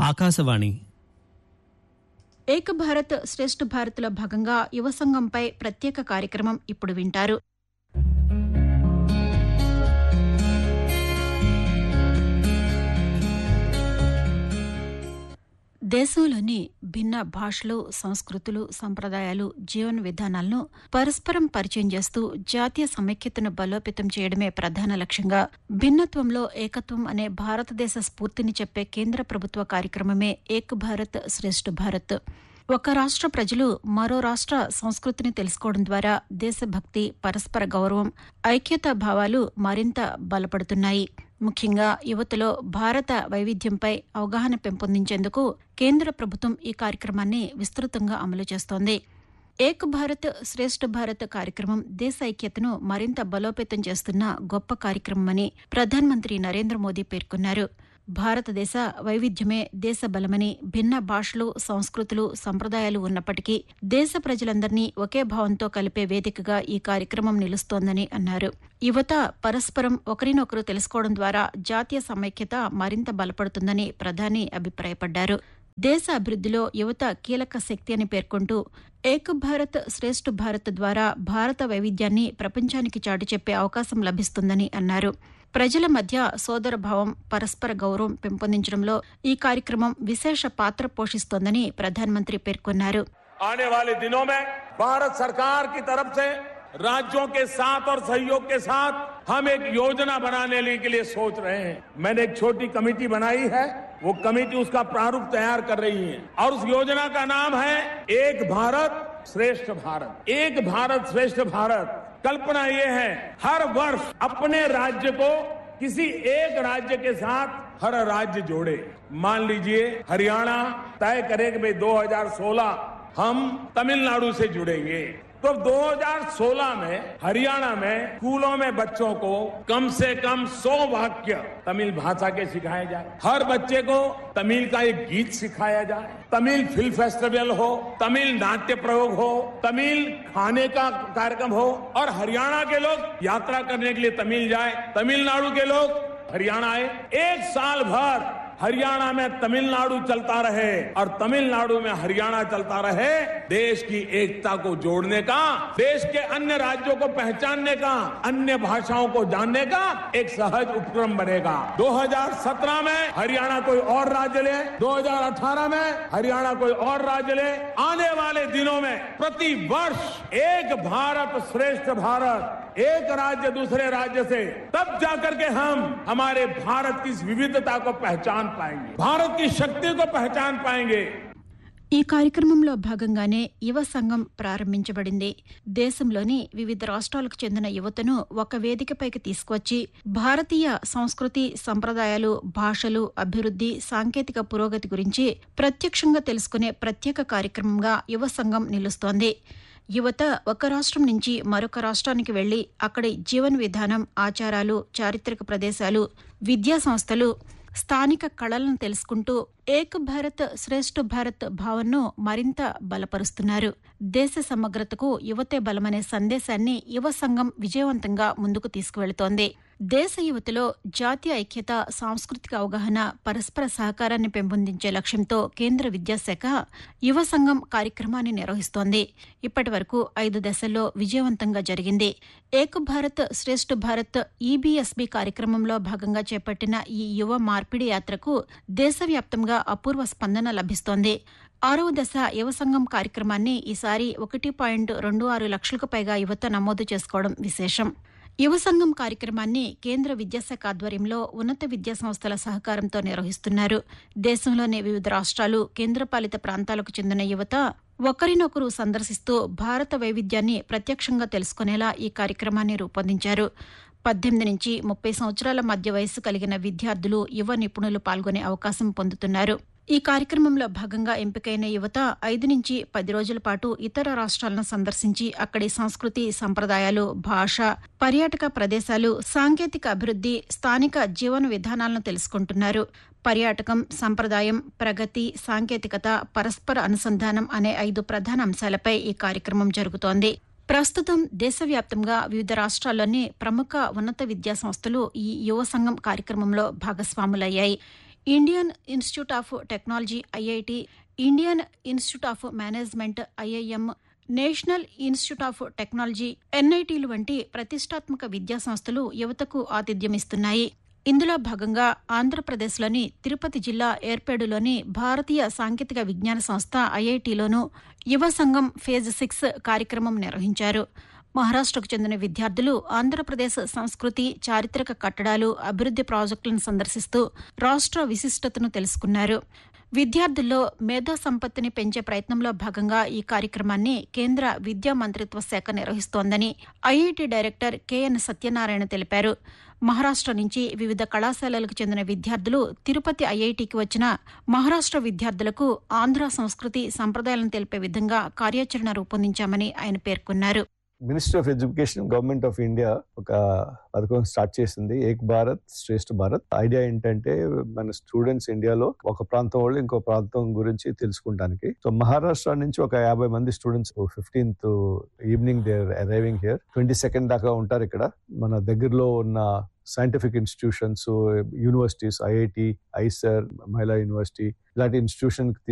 ఆకాశవాణి ఏక భారత్ శ్రేష్ఠ భారత్లో భాగంగా యువ సంఘంపై ప్రత్యేక కార్యక్రమం ఇప్పుడు వింటారు దేశంలోని భిన్న భాషలు సంస్కృతులు సంప్రదాయాలు జీవన విధానాలను పరస్పరం పరిచయం చేస్తూ జాతీయ సమైక్యతను బలోపేతం చేయడమే ప్రధాన లక్ష్యంగా భిన్నత్వంలో ఏకత్వం అనే భారతదేశ స్ఫూర్తిని చెప్పే కేంద్ర ప్రభుత్వ కార్యక్రమమే ఏక్ భారత్ శ్రేష్ఠ భారత్ ఒక రాష్ట్ర ప్రజలు మరో రాష్ట్ర సంస్కృతిని తెలుసుకోవడం ద్వారా దేశభక్తి పరస్పర గౌరవం ఐక్యతా భావాలు మరింత బలపడుతున్నాయి ముఖ్యంగా యువతలో భారత వైవిధ్యంపై అవగాహన పెంపొందించేందుకు కేంద్ర ప్రభుత్వం ఈ కార్యక్రమాన్ని విస్తృతంగా అమలు చేస్తోంది ఏక్ భారత్ శ్రేష్ఠ భారత్ కార్యక్రమం దేశ ఐక్యతను మరింత బలోపేతం చేస్తున్న గొప్ప కార్యక్రమమని ప్రధానమంత్రి నరేంద్ర మోదీ పేర్కొన్నారు భారతదేశ వైవిధ్యమే దేశ బలమని భిన్న భాషలు సంస్కృతులు సంప్రదాయాలు ఉన్నప్పటికీ దేశ ప్రజలందరినీ ఒకే భావంతో కలిపే వేదికగా ఈ కార్యక్రమం నిలుస్తోందని అన్నారు యువత పరస్పరం ఒకరినొకరు తెలుసుకోవడం ద్వారా జాతీయ సమైక్యత మరింత బలపడుతుందని ప్రధాని అభిప్రాయపడ్డారు దేశ అభివృద్ధిలో యువత కీలక శక్తి అని పేర్కొంటూ ఏక్ భారత్ శ్రేష్ఠ భారత్ ద్వారా భారత వైవిధ్యాన్ని ప్రపంచానికి చాటి చెప్పే అవకాశం లభిస్తుందని అన్నారు ప్రజల మధ్య సోదరభావం పరస్పర గౌరవం పెంపొందించడంలో ఈ కార్యక్రమం విశేష పాత్ర పోషిస్తోందని ప్రధానమంత్రి పేర్కొన్నారు आने वाले दिनों में भारत सरकार की तरफ से राज्यों के साथ और सहयोग के साथ हम एक योजना बनाने के लिए सोच रहे हैं मैंने एक छोटी कमेटी बनाई है वो कमेटी उसका प्रारूप तैयार कर रही है और उस योजना का नाम है एक भारत श्रेष्ठ भारत एक भारत श्रेष्ठ भारत कल्पना ये है हर वर्ष अपने राज्य को किसी एक राज्य के साथ हर राज्य जोड़े मान लीजिए हरियाणा तय करे कि भाई 2016 हम तमिलनाडु से जुड़ेंगे तो 2016 में हरियाणा में स्कूलों में बच्चों को कम से कम 100 वाक्य तमिल भाषा के सिखाए जाए हर बच्चे को तमिल का एक गीत सिखाया जाए तमिल फिल्म फेस्टिवल हो तमिल नाट्य प्रयोग हो तमिल खाने का कार्यक्रम हो और हरियाणा के लोग यात्रा करने के लिए तमिल जाए तमिलनाडु के लोग हरियाणा आए एक साल भर हरियाणा में तमिलनाडु चलता रहे और तमिलनाडु में हरियाणा चलता रहे देश की एकता को जोड़ने का देश के अन्य राज्यों को पहचानने का अन्य भाषाओं को जानने का एक सहज उपक्रम बनेगा 2017 में हरियाणा कोई और राज्य ले 2018 में हरियाणा कोई और राज्य ले आने वाले दिनों में प्रति वर्ष एक भारत श्रेष्ठ भारत एक राज्य दूसरे राज्य से तब जाकर के हम हमारे भारत की इस विविधता को पहचान पाएंगे भारत की शक्ति को पहचान पाएंगे ఈ కార్యక్రమంలో భాగంగానే యువ సంఘం ప్రారంభించబడింది దేశంలోని వివిధ రాష్ట్రాలకు చెందిన యువతను ఒక వేదికపైకి తీసుకువచ్చి భారతీయ సంస్కృతి సంప్రదాయాలు భాషలు అభివృద్ధి సాంకేతిక పురోగతి గురించి ప్రత్యక్షంగా తెలుసుకునే ప్రత్యేక కార్యక్రమంగా యువ సంఘం నిలుస్తోంది యువత ఒక రాష్ట్రం నుంచి మరొక రాష్ట్రానికి వెళ్లి అక్కడి జీవన విధానం ఆచారాలు చారిత్రక ప్రదేశాలు విద్యా సంస్థలు స్థానిక కళలను తెలుసుకుంటూ ఏక్ భారత్ శ్రేష్ఠ భారత్ భావనను మరింత బలపరుస్తున్నారు దేశ సమగ్రతకు యువతే బలమనే సందేశాన్ని యువ సంఘం విజయవంతంగా ముందుకు తీసుకువెళుతోంది దేశ యువతలో జాతీయ ఐక్యత సాంస్కృతిక అవగాహన పరస్పర సహకారాన్ని పెంపొందించే లక్ష్యంతో కేంద్ర విద్యాశాఖ యువ సంఘం కార్యక్రమాన్ని నిర్వహిస్తోంది ఇప్పటి వరకు ఐదు దశల్లో విజయవంతంగా జరిగింది ఏక్ భారత్ శ్రేష్ఠ భారత్ ఈబీఎస్బీ కార్యక్రమంలో భాగంగా చేపట్టిన ఈ యువ మార్పిడి యాత్రకు దేశవ్యాప్తంగా అపూర్వ స్పందన లభిస్తోంది ఆరవ దశ యువ సంఘం కార్యక్రమాన్ని ఈసారి ఒకటి పాయింట్ రెండు ఆరు లక్షలకు పైగా యువత నమోదు చేసుకోవడం విశేషం యువ సంఘం కార్యక్రమాన్ని కేంద్ర విద్యాశాఖ ఆధ్వర్యంలో ఉన్నత విద్యా సంస్థల సహకారంతో నిర్వహిస్తున్నారు దేశంలోని వివిధ రాష్ట్రాలు కేంద్రపాలిత ప్రాంతాలకు చెందిన యువత ఒకరినొకరు సందర్శిస్తూ భారత వైవిధ్యాన్ని ప్రత్యక్షంగా తెలుసుకునేలా ఈ కార్యక్రమాన్ని రూపొందించారు పద్దెనిమిది నుంచి ముప్పై సంవత్సరాల మధ్య వయస్సు కలిగిన విద్యార్థులు యువ నిపుణులు పాల్గొనే అవకాశం పొందుతున్నారు ఈ కార్యక్రమంలో భాగంగా ఎంపికైన యువత ఐదు నుంచి పది రోజుల పాటు ఇతర రాష్ట్రాలను సందర్శించి అక్కడి సంస్కృతి సంప్రదాయాలు భాష పర్యాటక ప్రదేశాలు సాంకేతిక అభివృద్ధి స్థానిక జీవన విధానాలను తెలుసుకుంటున్నారు పర్యాటకం సంప్రదాయం ప్రగతి సాంకేతికత పరస్పర అనుసంధానం అనే ఐదు ప్రధాన అంశాలపై ఈ కార్యక్రమం జరుగుతోంది ప్రస్తుతం దేశవ్యాప్తంగా వివిధ రాష్ట్రాల్లోని ప్రముఖ ఉన్నత విద్యా సంస్థలు ఈ యువ సంఘం కార్యక్రమంలో భాగస్వాములయ్యాయి Indian Institute of Technology IIT Indian Institute of Management IIM National Institute of Technology ఎన్ఐటీలు వంటి ప్రతిష్టాత్మక విద్యా సంస్థలు యువతకు ఆతిథ్యమిస్తున్నాయి ఇందులో భాగంగా ఆంధ్రప్రదేశ్లోని తిరుపతి జిల్లా ఏర్పేడులోని భారతీయ సాంకేతిక విజ్ఞాన సంస్థ ఐఐటిలోనూ యువ సంఘం ఫేజ్ సిక్స్ కార్యక్రమం నిర్వహించారు మహారాష్టకు చెందిన విద్యార్థులు ఆంధ్రప్రదేశ్ సంస్కృతి చారిత్రక కట్టడాలు అభివృద్ది ప్రాజెక్టులను సందర్శిస్తూ రాష్ట్ర విశిష్టతను తెలుసుకున్నారు విద్యార్థుల్లో మేధో సంపత్తిని పెంచే ప్రయత్నంలో భాగంగా ఈ కార్యక్రమాన్ని కేంద్ర విద్యా మంత్రిత్వ శాఖ నిర్వహిస్తోందని ఐఐటి డైరెక్టర్ కెఎన్ సత్యనారాయణ తెలిపారు మహారాష్ట్ర నుంచి వివిధ కళాశాలలకు చెందిన విద్యార్థులు తిరుపతి ఐఐటికి వచ్చిన మహారాష్ట్ర విద్యార్థులకు ఆంధ్ర సంస్కృతి సంప్రదాయాలను తెలిపే విధంగా కార్యాచరణ రూపొందించామని ఆయన పేర్కొన్నారు ministry of education government of India ఒక పథకం స్టార్ట్ చేసింది ఏక్ భారత్ శ్రేష్ఠ భారత్ ఐడియా ఏంటంటే మన స్టూడెంట్స్ ఇండియాలో ఒక ప్రాంతం వాళ్ళు ఇంకో ప్రాంతం గురించి తెలుసుకుంటానికి సో మహారాష్ట్ర నుంచి ఒక యాభై మంది students fifteenth evening there arriving here twenty second దాకా ఉంటారు ఇక్కడ మన దగ్గరలో ఉన్న scientific institutions universities IIT IISER Mahila university ఇలాంటి ఇన్స్టిట్యూషన్